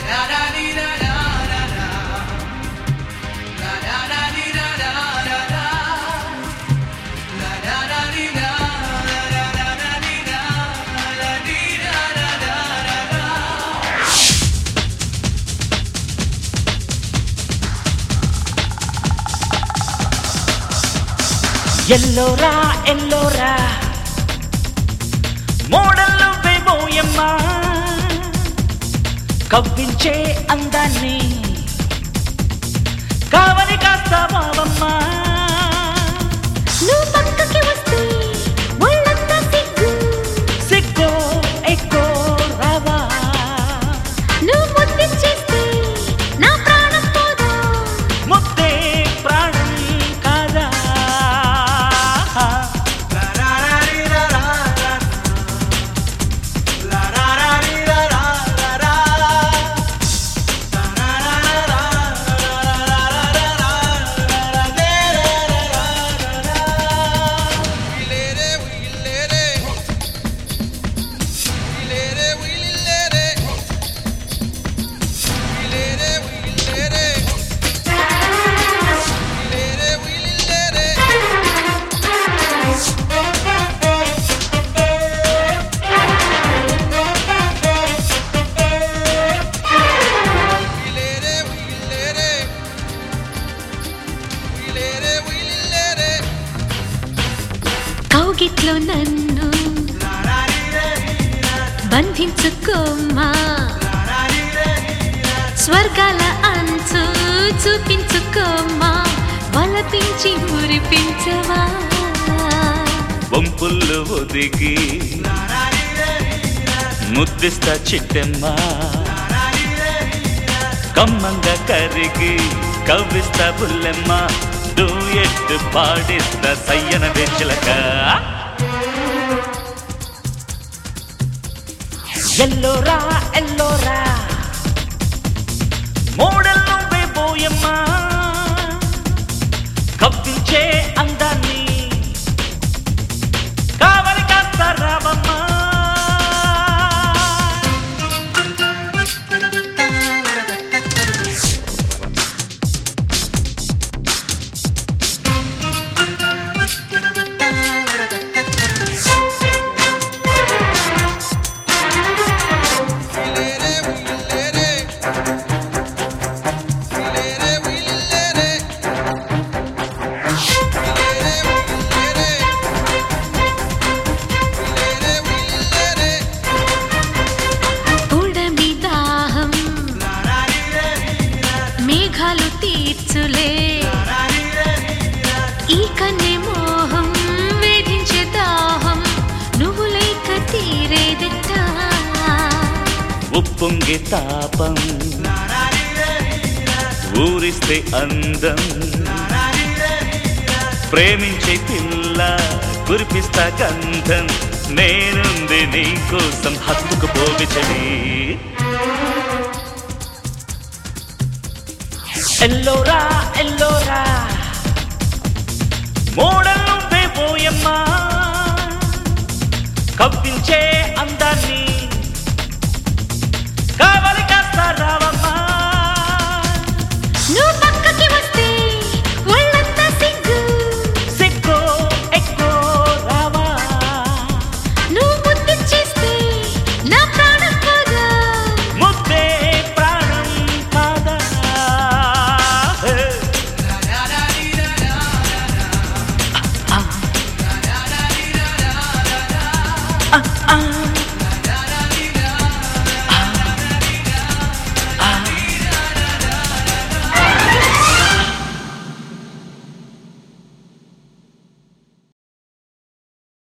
ఎల్లోరా ఎల్లోరా మోడల్లో వేబోయమ్మా కవ్వించే అందాన్ని కావలి కాస్తావావమ్మా నువ్వు పక్కకి వస్తే ఒళ్ళంతా సిగ్గు సిక్కో ఎక్కో రావా నువ్వు ముద్దిచ్చేస్తే నా ప్రాణం పోదా ముద్దే ప్రాణం కాదా కౌగిట్లో నన్ను బంధించుకోమ్మా స్వర్గాల అంచు చూపించుకోమ్మా వలపించి మురిపించవా వంపుళ్ళు ఒదిగి ముద్దిస్తా చిట్టెమ్మా కమ్మంగా కరిగి కవ్విస్తా బుల్లెమ్మ డూయెట్ పాడిస్తా సయ్యన వెచ్చలక ఎల్లోరా ఎల్లోరా మోడల్ నువ్వే పోయమ్మా కవ్వించే అందాన్ని కావలి కాస్త రావమ్మా ఉడమి దాహం మేఘాలు తీర్చులే ఈ కన్నె మోహం వేధించే దాహం నువ్వు లేక తీరేదెట్టా ఉప్పొంగి తాపం ఊరిస్తే అందం ప్రేమించే పిల్ల కురిపిస్తా గంధం నేనుంది నీకోసం హత్తుకు పోవిచని ఎల్లోరా ఎల్లోరా మోడల్ నువ్వే పోయమ్మా కవ్వించే అందాన్ని